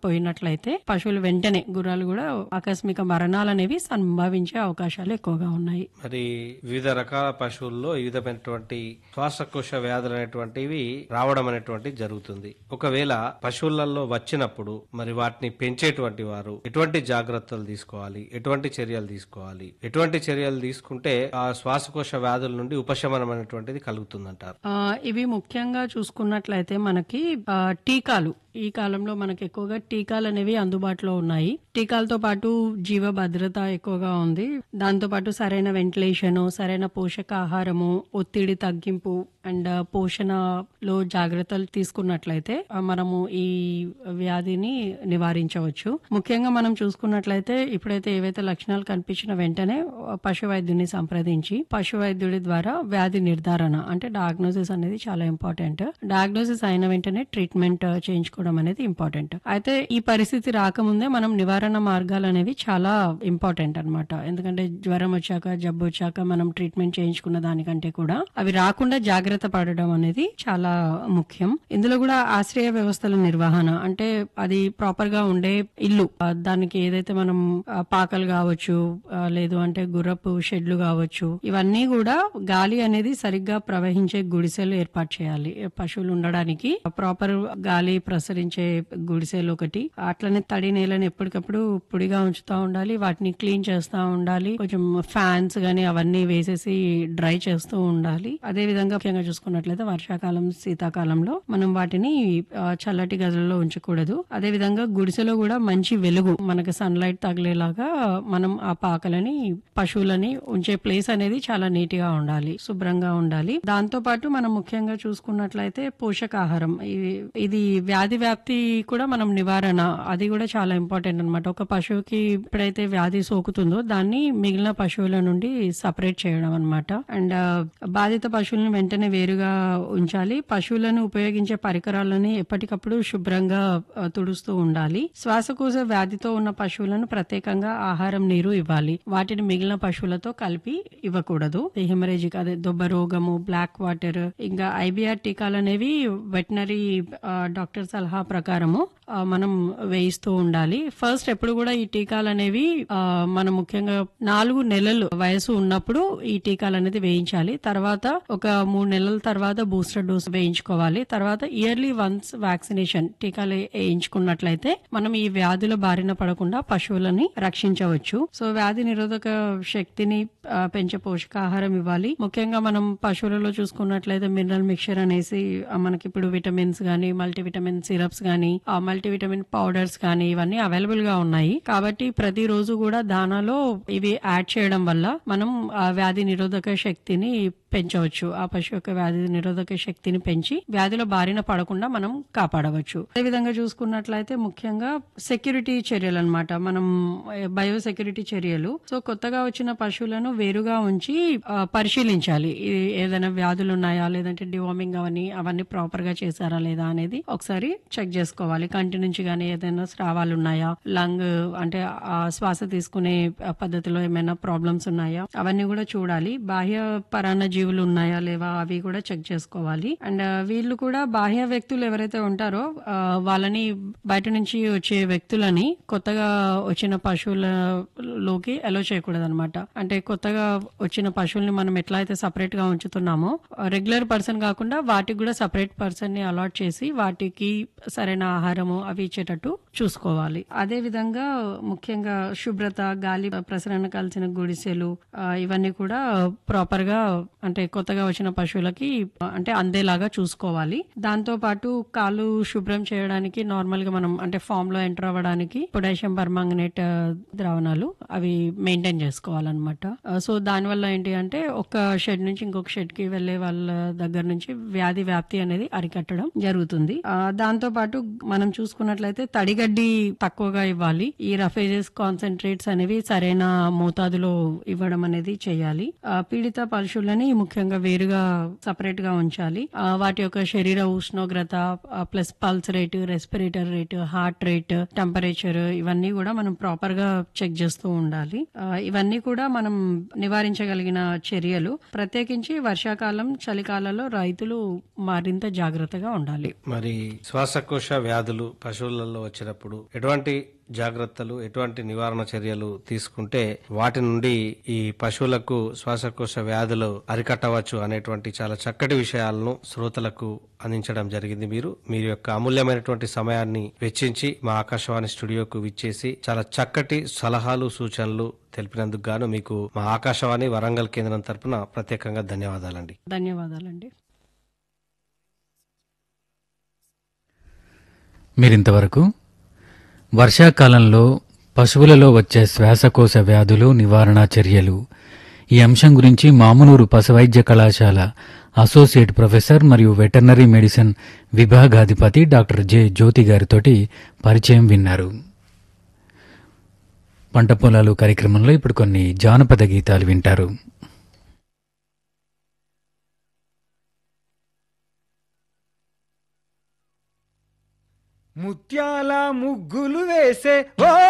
పోయినట్లయితే పశువులు వెంటనే గుర్రాలు కూడా ఆకస్మిక మరణాలు అనేవి సంభవించే అవకాశాలు ఎక్కువగా ఉన్నాయి మరి వివిధ రకాల పశువుల్లో వివిధమైనటువంటి శ్వాసకోశ వ్యాధులు అనేటువంటివి రావడం అనేటువంటిది జరుగుతుంది ఒకవేళ పశువులలో వచ్చినప్పుడు మరి వాటిని పెంచేటువంటి వారు ఎటువంటి జాగ్రత్తలు తీసుకోవాలి ఎటువంటి చర్యలు తీసుకోవాలి ఎటువంటి చర్యలు తీసుకుంటే ఆ శ్వాసకోశ వ్యాధుల నుండి ఉపశమనం అనేటువంటిది కలుగుతుందంటారు ఆ, ఇవి ముఖ్యంగా చూసుకున్నట్లయితే మనకి ఆ, టీకాలు ఈ కాలంలో మనకి ఎక్కువగా టీకాలు అనేవి అందుబాటులో ఉన్నాయి టీకాలతో పాటు జీవ భద్రత ఎక్కువగా ఉంది దాంతో పాటు సరైన వెంటిలేషన్ సరైన పోషకాహారము ఒత్తిడి తగ్గింపు అండ్ పోషణలో జాగ్రత్తలు తీసుకున్నట్లయితే ఆ, మనము ఈ వ్యాధిని నివారించవచ్చు ముఖ్యంగా మనం చూసుకున్నట్లయితే ఇప్పుడైతే ఏవైతే లక్షణాలు కనిపించిన వెంటనే ఆ, పశు వైద్యుని సంప్రదించి పశు వైద్యుడి ద్వారా వ్యాధి నిర్ధారణ అంటే డయాగ్నోసిస్ అనేది చాలా ఇంపార్టెంట్ డయాగ్నోసిస్ అయిన వెంటనే ట్రీట్మెంట్ చేయించుకోవడం అనేది ఇంపార్టెంట్ అయితే ఈ పరిస్థితి రాకముందే మనం నివారణ మార్గాలు అనేవి చాలా ఇంపార్టెంట్ అన్నమాట ఎందుకంటే జ్వరం వచ్చాక జబ్బు వచ్చాక మనం ట్రీట్మెంట్ చేయించుకున్న దానికంటే కూడా అవి రాకుండా జాగ్రత్త పడడం అనేది చాలా ముఖ్యం ఇందులో కూడా ఆశ్రయ వ్యవస్థల నిర్వహణ అంటే అది ప్రాపర్ గా ఉండే ఇల్లు ఆ, దానికి ఏదైతే మనం ఆ, పాకలు కావచ్చు ఆ, లేదు అంటే గుర్రపు షెడ్లు కావచ్చు ఇవన్నీ కూడా గాలి అనేది సరిగ్గా ప్రవహించే గుడిసెలు ఏర్పాటు చేయాలి పశువులు ఉండడానికి ప్రాపర్ గాలి ప్రసరించే గుడిసెలు ఒకటి అట్లనే తడి నేలని ఎప్పటికప్పుడు పొడిగా ఉంచుతా ఉండాలి వాటిని క్లీన్ చేస్తా ఉండాలి కొంచెం ఫ్యాన్స్ గానీ అవన్నీ వేసేసి డ్రై చేస్తూ ఉండాలి అదే విధంగా ముఖ్యంగా చూసుకున్నట్లయితే వర్షాకాలం శీతాకాలంలో మనం వాటిని ఆ, చల్లటి గదులలో ఉంచకూడదు అదే విధంగా గుడిసెలో కూడా మంచి వెలుగు మనకి సన్ లైట్ తగిలేలాగా మనం ఆ పాకలని పశువులని ఉంచే ప్లేస్ అనేది చాలా నీట్ గా ఉండాలి శుభ్రంగా ఉండాలి దాంతో పాటు మనం ముఖ్యంగా చూసుకున్నట్లయితే పోషకాహారం ఇది- ఇది వ్యాధి వ్యాప్తి కూడా మనం నివారణ అది కూడా చాలా ఇంపార్టెంట్ అన్నమాట ఒక పశువుకి ఎప్పుడైతే వ్యాధి సోకుతుందో దాన్ని మిగిలిన పశువుల నుండి సపరేట్ చేయడం అన్నమాట అండ్ బాధిత పశువులను వెంటనే వేరుగా ఉంచాలి పశువులను ఉపయోగించే పరికరాలని ఎప్పటికప్పుడు శుభ్రంగా ఆ, తుడుస్తూ ఉండాలి శ్వాసకోశ వ్యాధితో ఉన్న పశువులను ప్రత్యేకంగా ఆహారం నీరు ఇవ్వాలి వాటిని మిగిలిన పశువులతో కలిపి ఇవ్వకూడదు హెమరేజిక్ అదే దొబ్బ రోగము బ్లాక్ వాటర్ ఇంకా ఐబిఆర్ టీకాలు అనేవి వెటనరీ డాక్టర్ సలహా ప్రకారము ఆ, మనం వేయిస్తూ ఉండాలి ఫస్ట్ ఎప్పుడు కూడా ఈ టీకాలు అనేవి ఆ, మనం ముఖ్యంగా నాలుగు నెలలు వయసు ఉన్నప్పుడు ఈ టీకాలు అనేది వేయించాలి తర్వాత ఒక మూడు నెలల తర్వాత బూస్టర్ డోస్ వేయించుకోవాలి తర్వాత ఇయర్లీ వన్స్ వ్యాక్సినేషన్ టీకాలు వేయించుకున్నట్లయితే మనం ఈ వ్యాధుల బారిన పడకుండా పశువులని రక్షించవచ్చు సో వ్యాధి నిరోధక శక్తిని ఆ, పెంచే పోషకాహారం ఇవ్వాలి ముఖ్యంగా మనం పశువులలో చూసుకున్నట్లయితే మినరల్ మిక్చర్ అనేసి ఆ, మనకి ఇప్పుడు విటమిన్స్ గానీ మల్టీవిటమిన్ సిరప్స్ గానీ ఆ మల్టీవిటమిన్ పౌడర్స్ కానీ ఇవన్నీ అవైలబుల్ గా ఉన్నాయి కాబట్టి ప్రతిరోజు కూడా దానాలో ఇవి యాడ్ చేయడం వల్ల మనం ఆ వ్యాధి నిరోధక శక్తిని పెంచవచ్చు ఆ పశు యొక్క వ్యాధి నిరోధక శక్తిని పెంచి వ్యాధుల బారిన పడకుండా మనం కాపాడవచ్చు అదే విధంగా చూసుకున్నట్లయితే ముఖ్యంగా సెక్యూరిటీ చర్యలు అన్నమాట మనం బయో సెక్యూరిటీ చర్యలు సో కొత్తగా వచ్చిన పశువులను వేరుగా ఉంచి ఆ, పరిశీలించాలి ఇది ఏదైనా వ్యాధులు ఉన్నాయా లేదంటే డివార్మింగ్ అవన్నీ అవన్నీ ప్రాపర్ గా చేశారా లేదా అనేది ఒకసారి చెక్ చేసుకోవాలి కంటి నుంచి గానీ ఏదైనా స్రావాలు ఉన్నాయా లంగ్ అంటే ఆ శ్వాస తీసుకునే పద్ధతిలో ఏమైనా ప్రాబ్లమ్స్ ఉన్నాయా అవన్నీ కూడా చూడాలి బాహ్య పరాన్న జీవులు ఉన్నాయా లేవా అవి కూడా చెక్ చేసుకోవాలి అండ్ వీళ్ళు కూడా బాహ్య వ్యక్తులు ఎవరైతే ఉంటారో ఆ, వాళ్ళని బయట నుంచి వచ్చే వ్యక్తులని కొత్తగా వచ్చిన పశువులలోకి అలో చేయకూడదు అనమాట అంటే కొత్తగా వచ్చిన పశువుల్ని మనం ఎట్లా అయితే సపరేట్ గా ఉంచుతున్నామో రెగ్యులర్ పర్సన్ కాకుండా వాటికి కూడా సపరేట్ పర్సన్ ని అలాట్ చేసి వాటికి సరైన ఆహారము అవి ఇచ్చేటట్టు చూసుకోవాలి అదే విధంగా ముఖ్యంగా శుభ్రత గాలి ప్రసరణ కలిసిన గుడిసెలు ఆ, ఇవన్నీ కూడా ప్రాపర్ గా అంటే కొత్తగా వచ్చిన పశువులకి ఆ, అంటే అందేలాగా చూసుకోవాలి దాంతో పాటు కాళ్ళు శుభ్రం చేయడానికి నార్మల్ గా మనం అంటే ఫామ్ లో ఎంటర్ అవ్వడానికి పొటాషియం పర్మాంగనేట్ ఆ, ద్రావణాలు అవి మెయింటైన్ చేసుకోవాలన్నమాట ఆ, సో దాని వల్ల ఏంటి అంటే ఒక షెడ్ నుంచి ఇంకొక షెడ్ కి వెళ్లే వాళ్ళ దగ్గర నుంచి వ్యాధి వ్యాప్తి అనేది అరికట్టడం జరుగుతుంది ఆ, దాంతో పాటు మనం చూసుకున్నట్లయితే తడిగడ్డి తక్కువగా ఇవ్వాలి ఈ రఫేజెస్ కాన్సన్ట్రేట్స్ అనేవి సరైన మోతాదులో ఇవ్వడం అనేది చేయాలి ఆ, పీడిత పశువులని ముఖ్యంగా వేరుగా సపరేట్ గా ఉంచాలి ఆ, వాటి యొక్క శరీర ఉష్ణోగ్రత plus pulse rate respirator rate heart rate temperature ఇవన్నీ కూడా మనం ప్రాపర్ గా చెక్ చేస్తూ ఉండాలి ఆ, ఇవన్నీ కూడా మనం నివారించగలిగిన చర్యలు ప్రత్యేకించి వర్షాకాలం చలికాలంలో రైతులు మరింత జాగ్రత్తగా ఉండాలి మరి శ్వాసకోశ వ్యాధులు పశువులలో వచ్చిన వచ్చేటప్పుడు ఎటువంటి జాగ్రత్తలు ఎటువంటి నివారణ చర్యలు తీసుకుంటే వాటి నుండి ఈ పశువులకు శ్వాసకోశ వ్యాధులు అరికట్టవచ్చు అనేటువంటి చాలా చక్కటి విషయాలను శ్రోతలకు అందించడం జరిగింది మీరు మీరు యొక్క అమూల్యమైనటువంటి సమయాన్ని వెచ్చించి మా ఆకాశవాణి స్టూడియోకు విచ్చేసి చాలా చక్కటి సలహాలు సూచనలు తెలిపినందుకు గాను మీకు మా ఆకాశవాణి వరంగల్ కేంద్రం తరపున ప్రత్యేకంగా ధన్యవాదాలండి ధన్యవాదాలండి మీరింతవరకు వర్షాకాలంలో పశువులలో వచ్చే శ్వాసకోశ వ్యాధులు నివారణ చర్యలు ఈ అంశం గురించి మామునూరు పశువైద్య కళాశాల అసోసియేట్ ప్రొఫెసర్ మరియు వెటర్నరీ మెడిసిన్ విభాగాధిపతి డాక్టర్ జె జ్యోతి గారితోటి పరిచయం విన్నారు పంట పొలాలు కార్యక్రమంలో ఇప్పుడు కొన్ని జానపద గీతాలు వింటారు ముత్యాల ముగ్గులు వేసే ఓ